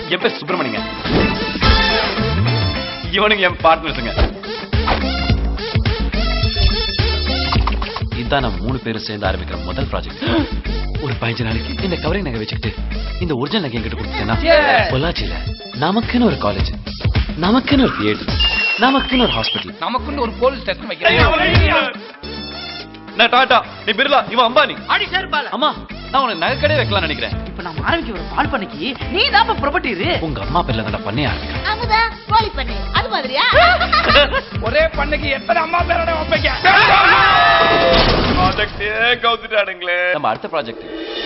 என் பேர் சுப்பிரமணியங்க இவனுங்க என் பார்ட்னர்ஸுங்க இதான் நம்ம மூணு பேரும் சேர்ந்து ஆரம்பிக்கிற முதல் ப்ராஜெக்ட் ஒரு பதினஞ்சு நாளைக்கு இந்த கவரிங் நகை வச்சுக்கிட்டு இந்த ஒரிஜினல் நகை என்கிட்ட கொடுத்தேன்னா பொள்ளாச்சியில நமக்குன்னு ஒரு காலேஜ் நமக்குன்னு ஒரு தியேட்டர் நமக்குன்னு ஒரு ஹாஸ்பிட்டல் நமக்குன்னு ஒரு போலீஸ் ஸ்டேஷன் வைக்கிறேன் நான் டாடா நீ பிர்லா இவன் அம்பானி அடி சேர்ப்பால அம்மா நான் உனக்கு நகை கடை வைக்கலாம் நினைக்கிறேன் இப்ப நம்ம ஆரம்பிக்க ஒரு பால் பண்ணைக்கு நீ தான் ப்ரொபர்ட்டி உங்க அம்மா பேர்ல தான் பண்ணே ஆரம்பிக்கிறேன் அமுதா கோழி பண்ணு அது மாதிரியா ஒரே பண்ணைக்கு எத்தனை அம்மா பேரோட வைப்பீங்க ப்ராஜெக்டே கவுத்துட்டானுங்களே நம்ம அடுத்த ப்ராஜெக்ட்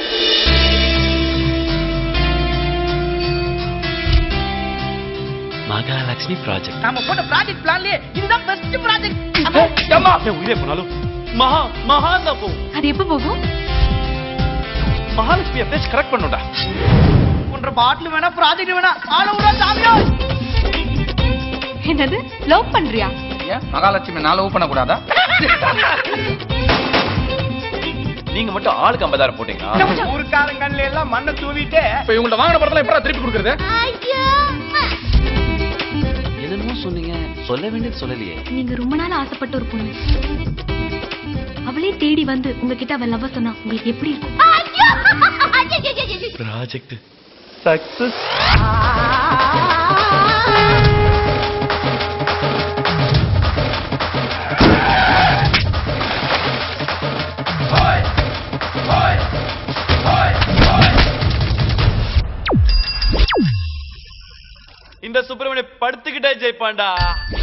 மகாலட்சுமி ப்ராஜெக்ட் நாம போட்ட ப்ராஜெக்ட் பிளான்லயே இதுதான் பெஸ்ட் ப்ராஜெக்ட் அம்மா என் உயிரே போனாலும் மகா மகா தான் போகும் அது எப்ப போகும் மகாலட்சுமி பேச்சு கரெக்ட் பண்ணுடா ஒன்றரை பாட்டில் வேணா ப்ராஜெக்ட் வேணா ஆள விடா சாமியோ என்னது லவ் பண்றியா ஏன் மகாலட்சுமி நான் லவ் பண்ணக்கூடாதா நீங்க மட்டும் ஆளுக்கு ஐம்பதாயிரம் போட்டீங்கன்னா ஊருக்காரங்கள்ல எல்லாம் மண்ணை தூவிட்டு இப்ப இவங்கள்ட்ட வாங்கின படத்துல எப்படா திருப்பி கொடுக்குறது என்னமோ சொன்னீங்க சொல்ல வேண்டியது சொல்லலையே நீங்க ரொம்ப நாள் ஆசைப்பட்ட ஒரு பொண்ணு அவளே தேடி வந்து உங்ககிட்ட அவ லவ் சொன்னா உங்களுக்கு எப்படி இருக்கும் ப்ராஜெக்ட் சக்சஸ் இந்த சுப்பிரமணிய படுத்துக்கிட்டே ஜெயிப்பான்டா